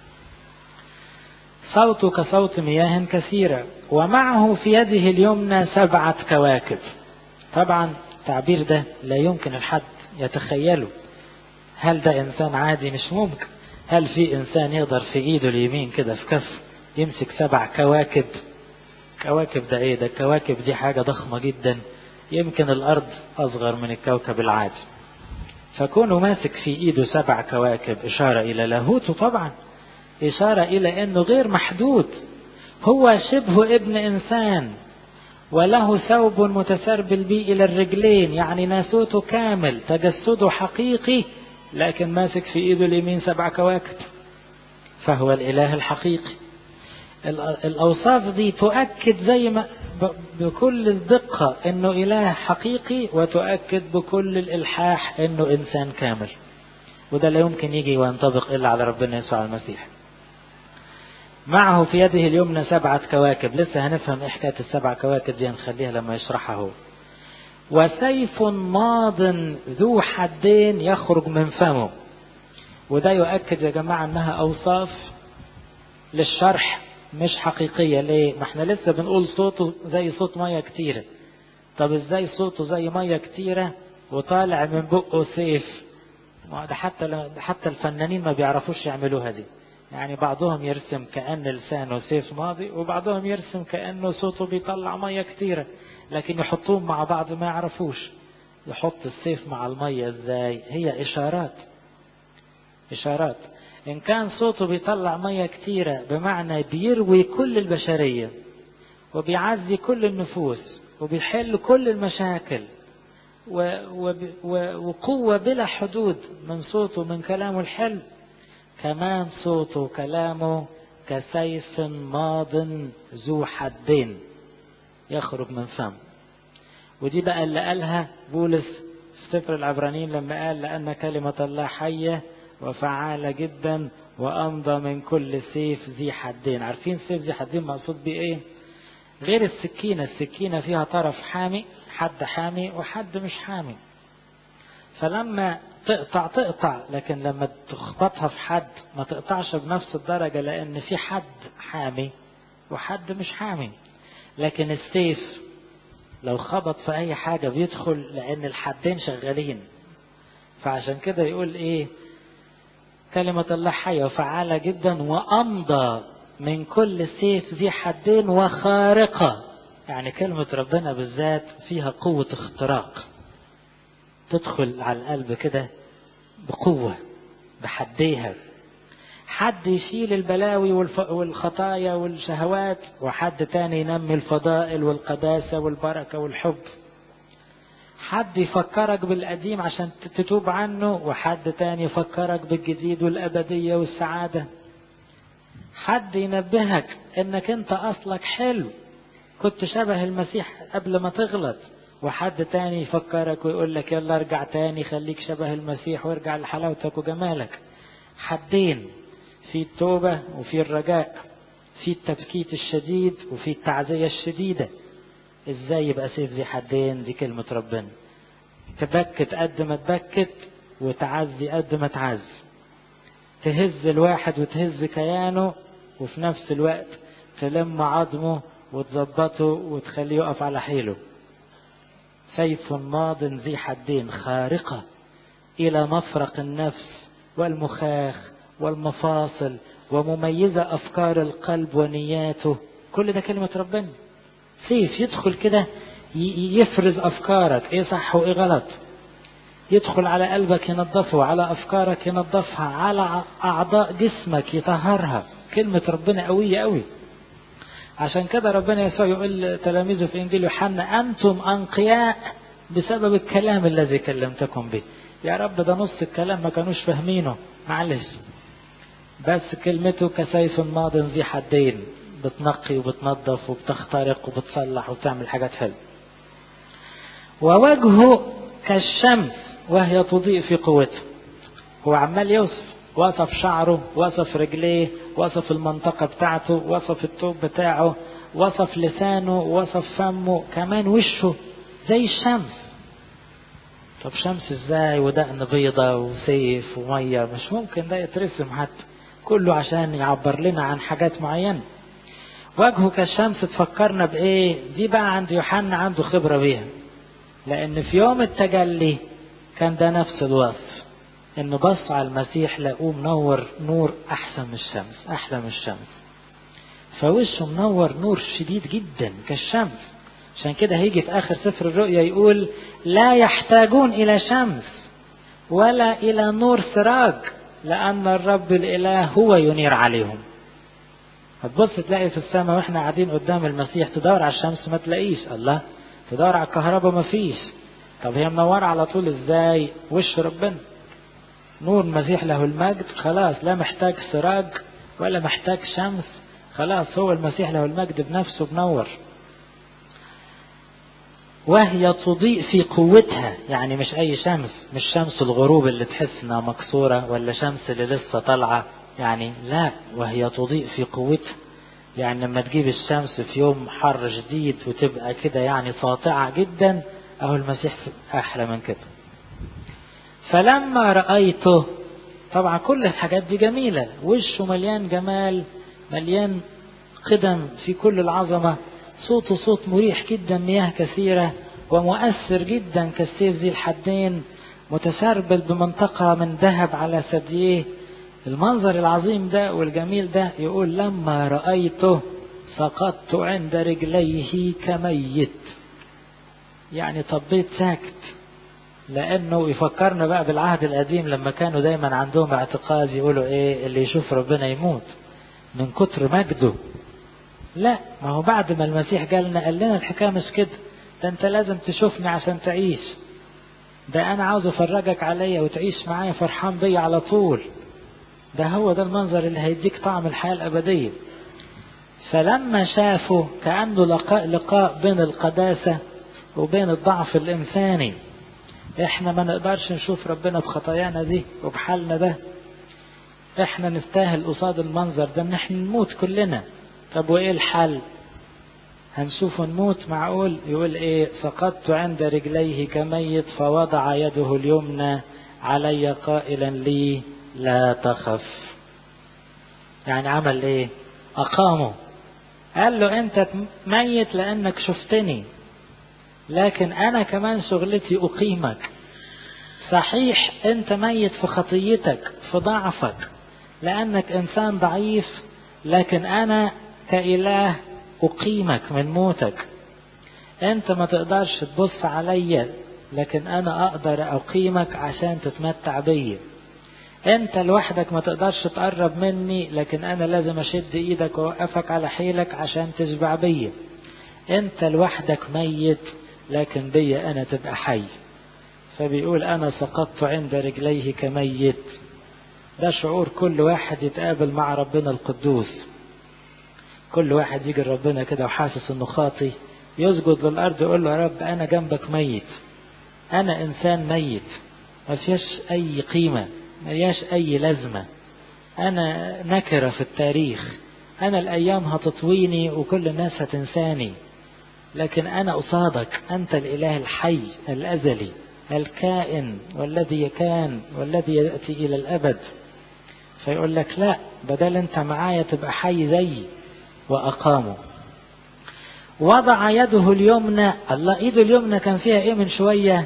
صوته كصوت مياه كثيرة ومعه في يده اليمنى سبعة كواكب طبعا التعبير ده لا يمكن الحد يتخيله هل ده إنسان عادي مش ممكن هل في إنسان يقدر في إيده اليمين كده في كف يمسك سبع كواكب كواكب ده إيه ده الكواكب دي حاجة ضخمة جدا يمكن الأرض أصغر من الكوكب العادي فكونه ماسك في إيده سبع كواكب إشارة إلى لاهوته طبعا إشارة إلى أنه غير محدود هو شبه ابن إنسان وله ثوب متسربل به إلى الرجلين يعني ناسوته كامل تجسده حقيقي لكن ماسك في إيده اليمين سبع كواكب فهو الإله الحقيقي الأوصاف دي تؤكد زي ما بكل الدقة أنه إله حقيقي وتؤكد بكل الإلحاح أنه إنسان كامل وده لا يمكن يجي وينطبق إلا على ربنا يسوع المسيح معه في يده اليمنى سبعة كواكب لسه هنفهم إيه حكاية السبع كواكب دي هنخليها لما يشرحها هو وسيف ماض ذو حدين يخرج من فمه وده يؤكد يا جماعة أنها أوصاف للشرح مش حقيقية ليه؟ ما احنا لسه بنقول صوته زي صوت مية كتيرة طب ازاي صوته زي مية كتيرة وطالع من بقه سيف ده حتى ده حتى الفنانين ما بيعرفوش يعملوها دي يعني بعضهم يرسم كأن لسانه سيف ماضي وبعضهم يرسم كأنه صوته بيطلع مية كتيرة لكن يحطوهم مع بعض ما يعرفوش يحط السيف مع المية ازاي هي اشارات اشارات ان كان صوته بيطلع مية كتيرة بمعنى بيروي كل البشرية وبيعزي كل النفوس وبيحل كل المشاكل و و و وقوة بلا حدود من صوته من كلامه الحلو كمان صوته وكلامه كسيف ماض ذو حدين يخرج من فم ودي بقى اللي قالها بولس في سفر العبرانيين لما قال لأن كلمة الله حية وفعالة جدا وأمضى من كل سيف ذي حدين عارفين سيف ذي حدين مقصود بيه ايه غير السكينة السكينة فيها طرف حامي حد حامي وحد مش حامي فلما تقطع تقطع لكن لما تخبطها في حد ما تقطعش بنفس الدرجة لأن في حد حامي وحد مش حامي لكن السيف لو خبط في أي حاجة بيدخل لأن الحدين شغالين فعشان كده يقول إيه كلمة الله حية وفعالة جدا وأمضى من كل سيف ذي حدين وخارقة يعني كلمة ربنا بالذات فيها قوة اختراق تدخل على القلب كده بقوة بحديها حد يشيل البلاوي والخطايا والشهوات وحد تاني ينمي الفضائل والقداسة والبركة والحب حد يفكرك بالقديم عشان تتوب عنه وحد تاني يفكرك بالجديد والأبدية والسعادة حد ينبهك انك انت اصلك حلو كنت شبه المسيح قبل ما تغلط وحد تاني يفكرك ويقول لك يلا ارجع تاني خليك شبه المسيح وارجع لحلاوتك وجمالك حدين في التوبة وفي الرجاء في التبكيت الشديد وفي التعزية الشديدة ازاي يبقى سيف ذي حدين دي كلمة ربنا تبكت قد ما تبكت وتعزي قد ما تعز تهز الواحد وتهز كيانه وفي نفس الوقت تلم عظمه وتظبطه وتخليه يقف على حيله سيف ماض ذي حدين خارقة إلى مفرق النفس والمخاخ والمفاصل ومميزة أفكار القلب ونياته كل ده كلمة ربنا سيف يدخل كده يفرز أفكارك إيه صح وإيه غلط يدخل على قلبك ينظفه على أفكارك ينظفها على أعضاء جسمك يطهرها كلمة ربنا قوية قوي عشان كده ربنا يسوع يقول تلاميذه في إنجيل يوحنا أنتم أنقياء بسبب الكلام الذي كلمتكم به يا رب ده نص الكلام ما كانوش فاهمينه معلش بس كلمته كسيف ماض ذي حدين بتنقي وبتنظف وبتخترق وبتصلح وبتعمل حاجات حلوه ووجهه كالشمس وهي تضيء في قوته هو عمال يوصف وصف شعره وصف رجليه وصف المنطقة بتاعته وصف التوب بتاعه وصف لسانه وصف فمه كمان وشه زي الشمس طب شمس ازاي ودقن بيضة وسيف ومية مش ممكن ده يترسم حتى كله عشان يعبر لنا عن حاجات معينة وجهه كالشمس تفكرنا بايه دي بقى عند يوحنا عنده خبرة بيها لان في يوم التجلي كان ده نفس الوصف انه بص على المسيح لقوه منور نور احسن من الشمس احلى من الشمس فوشه منور نور شديد جدا كالشمس عشان كده هيجي في اخر سفر الرؤيا يقول لا يحتاجون الى شمس ولا الى نور سراج لان الرب الاله هو ينير عليهم هتبص تلاقي في السماء واحنا قاعدين قدام المسيح تدور على الشمس ما تلاقيش الله تدور على الكهرباء ما فيش طب هي منورة على طول ازاي وش ربنا نور المسيح له المجد خلاص لا محتاج سراج ولا محتاج شمس خلاص هو المسيح له المجد بنفسه منور وهي تضيء في قوتها يعني مش اي شمس مش شمس الغروب اللي تحس انها مكسورة ولا شمس اللي لسه طالعة يعني لا وهي تضيء في قوتها يعني لما تجيب الشمس في يوم حر شديد وتبقى كده يعني ساطعة جدا اهو المسيح احلى من كده فلما رأيته طبعا كل الحاجات دي جميلة وشه مليان جمال مليان قدم في كل العظمة صوته صوت مريح جدا مياه كثيرة ومؤثر جدا كالسيف ذي الحدين متسربل بمنطقة من ذهب على ثدييه المنظر العظيم ده والجميل ده يقول لما رأيته سقطت عند رجليه كميت يعني طبيت ساكت لانه يفكرنا بقى بالعهد القديم لما كانوا دايما عندهم اعتقاد يقولوا ايه اللي يشوف ربنا يموت من كتر مجده لا ما هو بعد ما المسيح قالنا قال لنا الحكايه مش كده ده انت لازم تشوفني عشان تعيش ده انا عاوز افرجك عليا وتعيش معايا فرحان بيا على طول ده هو ده المنظر اللي هيديك طعم الحياه الابديه فلما شافوا كانه لقاء لقاء بين القداسه وبين الضعف الانساني احنا ما نقدرش نشوف ربنا بخطايانا دي وبحالنا ده احنا نستاهل قصاد المنظر ده ان احنا نموت كلنا طب وايه الحل هنشوف نموت معقول يقول ايه سقطت عند رجليه كميت فوضع يده اليمنى علي قائلا لي لا تخف يعني عمل ايه اقامه قال له انت ميت لانك شفتني لكن انا كمان شغلتي اقيمك صحيح انت ميت في خطيتك في ضعفك لانك انسان ضعيف لكن انا كاله اقيمك من موتك انت ما تقدرش تبص عليا لكن انا اقدر اقيمك عشان تتمتع بيا انت لوحدك ما تقدرش تقرب مني لكن انا لازم اشد ايدك واوقفك على حيلك عشان تشبع بيا انت لوحدك ميت لكن بي أنا تبقى حي فبيقول أنا سقطت عند رجليه كميت ده شعور كل واحد يتقابل مع ربنا القدوس كل واحد يجي ربنا كده وحاسس انه خاطي يسجد للأرض يقول له يا رب أنا جنبك ميت أنا إنسان ميت ما فيش أي قيمة ما فيش أي لازمة أنا نكرة في التاريخ أنا الأيام هتطويني وكل الناس هتنساني لكن أنا قصادك أنت الإله الحي الأزلي الكائن والذي كان والذي يأتي إلى الأبد فيقول لك لا بدل أنت معايا تبقى حي زيي وأقامه وضع يده اليمنى الله ايده اليمنى كان فيها ايه من شوية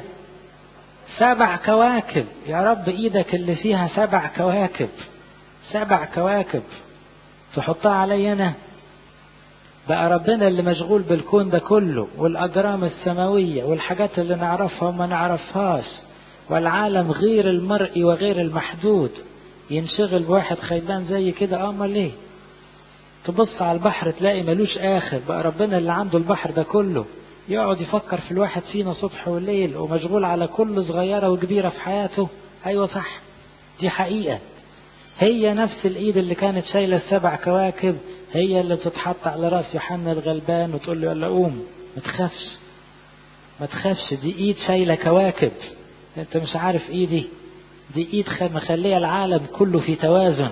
سبع كواكب يا رب ايدك اللي فيها سبع كواكب سبع كواكب تحطها علي انا بقى ربنا اللي مشغول بالكون ده كله والأجرام السماوية والحاجات اللي نعرفها وما نعرفهاش والعالم غير المرئي وغير المحدود ينشغل بواحد خيبان زي كده امال ليه تبص على البحر تلاقي ملوش اخر بقى ربنا اللي عنده البحر ده كله يقعد يفكر في الواحد فينا صبح وليل ومشغول على كل صغيرة وكبيرة في حياته ايوه صح دي حقيقة هي نفس الايد اللي كانت شايلة السبع كواكب هي اللي بتتحط على راس يوحنا الغلبان وتقول له يلا قوم ما تخافش ما تخافش دي ايد شايلة كواكب انت مش عارف ايدي دي ايد مخلية العالم كله في توازن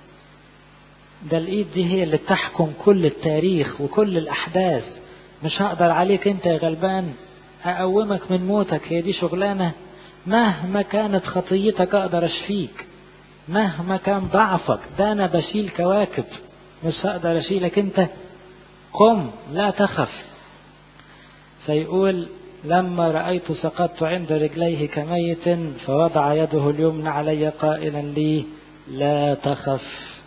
ده الايد دي هي اللي بتحكم كل التاريخ وكل الاحداث مش هقدر عليك انت يا غلبان اقومك من موتك هي دي شغلانة مهما كانت خطيتك اقدر اشفيك مهما كان ضعفك ده انا بشيل كواكب مش هقدر اشيلك انت قم لا تخف فيقول لما رأيت سقطت عند رجليه كميت فوضع يده اليمنى علي قائلا لي لا تخف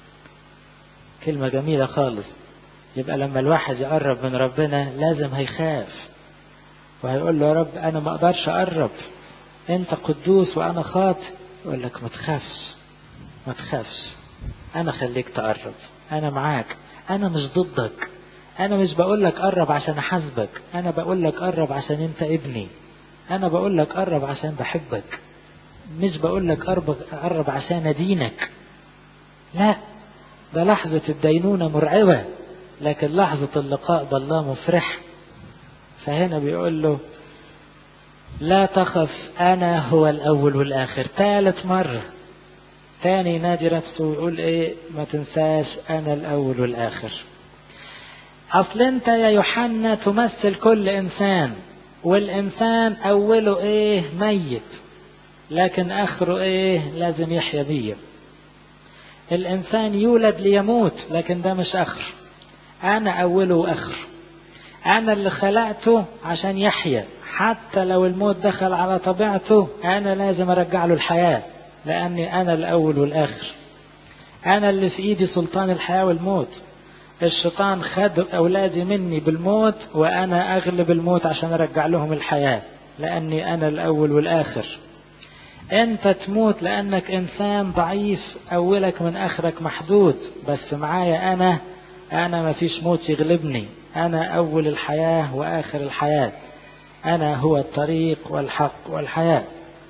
كلمة جميلة خالص يبقى لما الواحد يقرب من ربنا لازم هيخاف وهيقول له يا رب أنا ما أقدرش أقرب أنت قدوس وأنا خاطئ يقول لك ما تخافش ما تخافش أنا خليك تقرب أنا معاك أنا مش ضدك أنا مش بقول لك قرب عشان أحاسبك أنا بقول لك قرب عشان أنت ابني أنا بقول لك قرب عشان بحبك مش بقول لك قرب قرب عشان أدينك لا ده لحظة الدينونة مرعبة لكن لحظة اللقاء بالله مفرح فهنا بيقول له لا تخف أنا هو الأول والآخر ثالث مرة تاني ينادي نفسه ويقول إيه ما تنساش أنا الأول والآخر أصل أنت يا يوحنا تمثل كل إنسان والإنسان أوله إيه ميت لكن آخره إيه لازم يحيا بيه الإنسان يولد ليموت لكن ده مش آخر أنا أوله وآخر أنا اللي خلقته عشان يحيا حتى لو الموت دخل على طبيعته أنا لازم أرجع له الحياة لأني أنا الأول والآخر أنا اللي في إيدي سلطان الحياة والموت الشيطان خد أولادي مني بالموت وأنا أغلب الموت عشان أرجع لهم الحياة لأني أنا الأول والآخر أنت تموت لأنك إنسان ضعيف أولك من آخرك محدود بس معايا أنا أنا ما فيش موت يغلبني أنا أول الحياة وآخر الحياة أنا هو الطريق والحق والحياة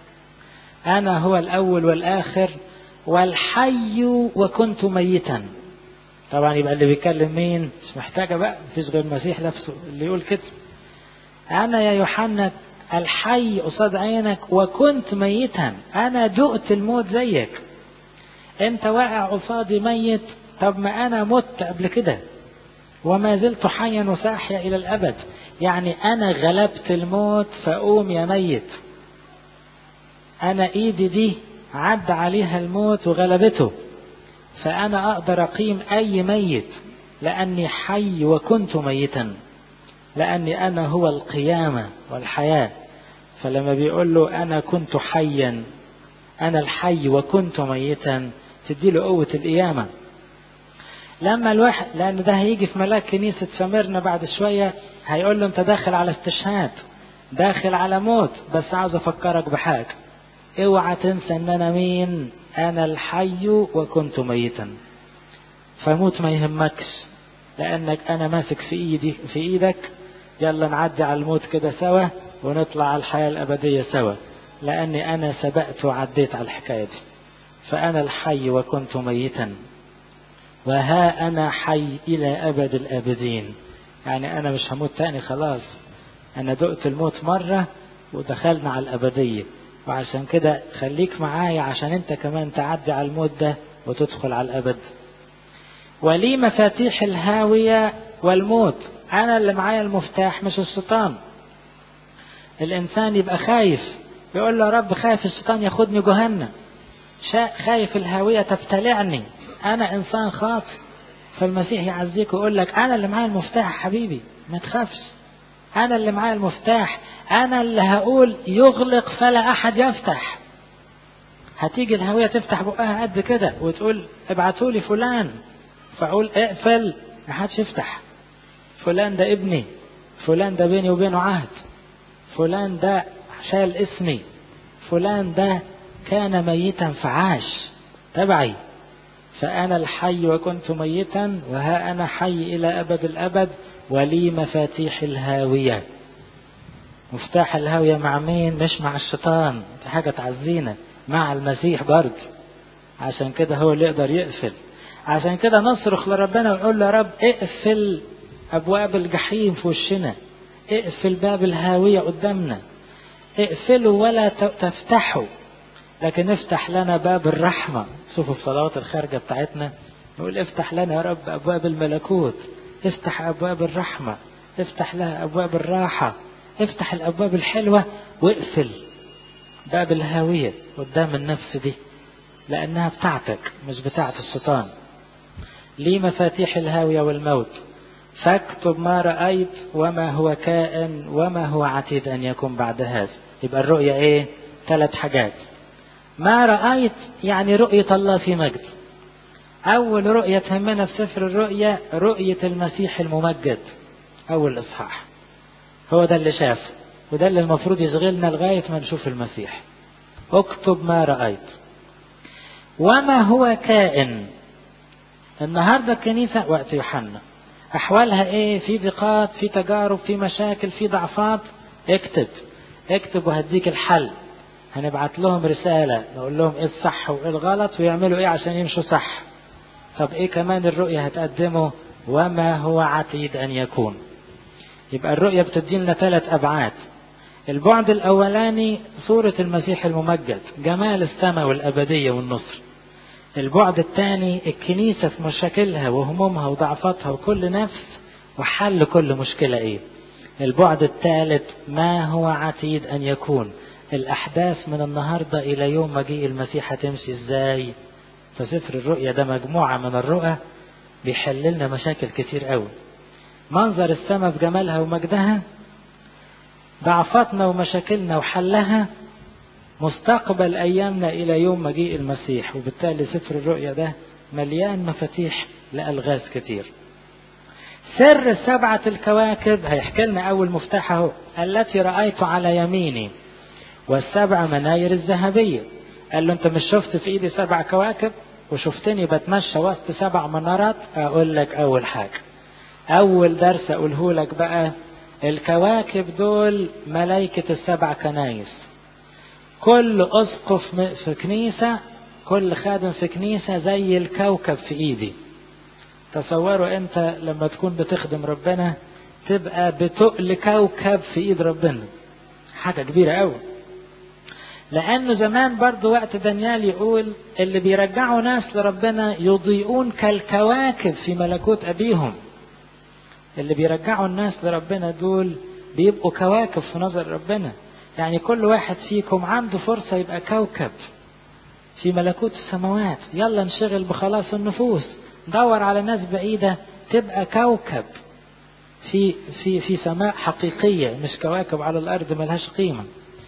أنا هو الأول والآخر والحي وكنت ميتا طبعا يبقى اللي بيتكلم مين مش محتاجة بقى مفيش غير المسيح نفسه اللي يقول كده أنا يا يوحنا الحي قصاد عينك وكنت ميتا أنا دقت الموت زيك أنت واقع قصادي ميت طب ما أنا مت قبل كده وما زلت حيا وسأحيا إلى الأبد يعني أنا غلبت الموت فأقوم يا ميت أنا إيدي دي عد عليها الموت وغلبته فأنا أقدر أقيم أي ميت لأني حي وكنت ميتا لأني أنا هو القيامة والحياة فلما بيقول له أنا كنت حيا أنا الحي وكنت ميتا تدي له قوة القيامة لما الواحد لأن ده هيجي في ملاك كنيسة سميرنا بعد شوية هيقول له أنت داخل على استشهاد داخل على موت بس عاوز أفكرك بحاجة اوعى تنسى ان انا مين انا الحي وكنت ميتا فموت ما يهمكش لانك انا ماسك في ايدي في ايدك يلا نعدي على الموت كده سوا ونطلع على الحياة الابدية سوا لاني انا سبقت وعديت على الحكاية دي فانا الحي وكنت ميتا وها انا حي الى ابد الابدين يعني انا مش هموت تاني خلاص انا دقت الموت مرة ودخلنا على الابديه وعشان كده خليك معايا عشان انت كمان تعدي على الموت ده وتدخل على الابد ولي مفاتيح الهاوية والموت انا اللي معايا المفتاح مش الشيطان الانسان يبقى خايف يقول له يا رب خايف الشيطان ياخدني جهنم خايف الهاوية تبتلعني انا انسان خاطئ فالمسيح يعزيك ويقول لك انا اللي معايا المفتاح حبيبي ما تخافش انا اللي معايا المفتاح انا اللي هقول يغلق فلا احد يفتح هتيجي الهوية تفتح بقها قد كده وتقول ابعتوا لي فلان فاقول اقفل ما حدش يفتح فلان ده ابني فلان ده بيني وبينه عهد فلان ده شال اسمي فلان ده كان ميتا فعاش تبعي فأنا الحي وكنت ميتا وها أنا حي إلى أبد الأبد ولي مفاتيح الهاوية مفتاح الهاوية مع مين مش مع الشيطان دي حاجة تعزينا مع المسيح برضه عشان كده هو اللي يقدر يقفل عشان كده نصرخ لربنا ونقول له يا رب اقفل أبواب الجحيم في وشنا اقفل باب الهاوية قدامنا اقفله ولا تفتحه لكن افتح لنا باب الرحمة شوفوا في صلوات الخارجة بتاعتنا نقول افتح لنا يا رب أبواب الملكوت افتح أبواب الرحمة افتح لها أبواب الراحة افتح الأبواب الحلوة واقفل باب الهاوية قدام النفس دي لأنها بتاعتك مش بتاعت الشيطان لي مفاتيح الهاوية والموت فاكتب ما رأيت وما هو كائن وما هو عتيد أن يكون بعد هذا يبقى الرؤية إيه ثلاث حاجات ما رأيت يعني رؤية الله في مجد أول رؤية تهمنا في سفر الرؤيا رؤية المسيح الممجد أول إصحاح هو ده اللي شافه وده اللي المفروض يشغلنا لغاية ما نشوف المسيح اكتب ما رأيت وما هو كائن النهاردة الكنيسة وقت يوحنا أحوالها إيه في ضيقات في تجارب في مشاكل في ضعفات اكتب اكتب وهديك الحل هنبعت لهم رسالة نقول لهم ايه الصح وايه الغلط ويعملوا ايه عشان يمشوا صح طب ايه كمان الرؤية هتقدمه وما هو عتيد ان يكون يبقى الرؤية بتدي لنا ثلاث ابعاد البعد الاولاني صورة المسيح الممجد جمال السماء والابدية والنصر البعد الثاني الكنيسة في مشاكلها وهمومها وضعفاتها وكل نفس وحل كل مشكلة ايه البعد الثالث ما هو عتيد ان يكون الأحداث من النهاردة إلى يوم مجيء المسيح هتمشي إزاي فسفر الرؤيا ده مجموعة من الرؤى بيحل لنا مشاكل كتير قوي منظر السماء بجمالها ومجدها ضعفاتنا ومشاكلنا وحلها مستقبل أيامنا إلى يوم مجيء المسيح وبالتالي سفر الرؤيا ده مليان مفاتيح لألغاز كتير سر سبعة الكواكب هيحكي لنا أول مفتاح اهو التي رأيت على يميني والسبع مناير الذهبية قال له انت مش شفت في ايدي سبع كواكب وشفتني بتمشى وسط سبع منارات اقول لك اول حاجة اول درس اقوله لك بقى الكواكب دول ملائكة السبع كنايس كل اسقف في كنيسة كل خادم في كنيسة زي الكوكب في ايدي تصوروا انت لما تكون بتخدم ربنا تبقى بتقل كوكب في ايد ربنا حاجة كبيرة قوي لأنه زمان برضو وقت دانيال يقول اللي بيرجعوا ناس لربنا يضيئون كالكواكب في ملكوت أبيهم اللي بيرجعوا الناس لربنا دول بيبقوا كواكب في نظر ربنا يعني كل واحد فيكم عنده فرصة يبقى كوكب في ملكوت السماوات يلا نشغل بخلاص النفوس دور على ناس بعيدة تبقى كوكب في في في سماء حقيقية مش كواكب على الأرض ملهاش قيمة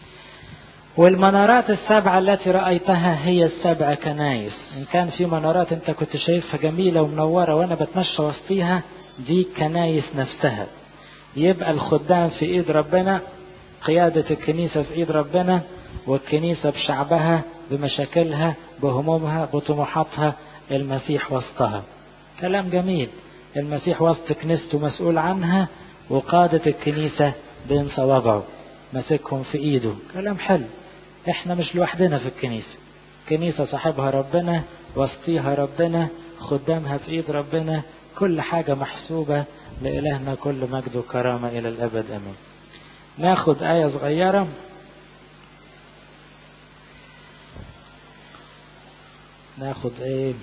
والمنارات السبعة التي رأيتها هي السبع كنايس إن كان في منارات أنت كنت شايفها جميلة ومنورة وأنا بتمشى وسطيها دي كنايس نفسها يبقى الخدام في إيد ربنا قيادة الكنيسة في إيد ربنا والكنيسة بشعبها بمشاكلها بهمومها بطموحاتها المسيح وسطها كلام جميل المسيح وسط كنيسته مسؤول عنها وقادة الكنيسة بين صوابعه ماسكهم في ايده كلام حلو احنا مش لوحدنا في الكنيسة كنيسة صاحبها ربنا وسطيها ربنا خدامها في ايد ربنا كل حاجة محسوبة لإلهنا كل مجد وكرامة إلى الأبد أمين ناخد آية صغيرة ناخد ايه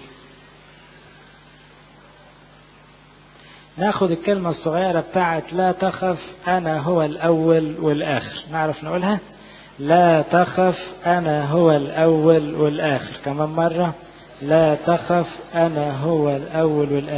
ناخد الكلمة الصغيرة بتاعت لا تخف أنا هو الأول والآخر نعرف نقولها لا تخف أنا هو الأول والآخر كمان مرة لا تخف أنا هو الأول والآخر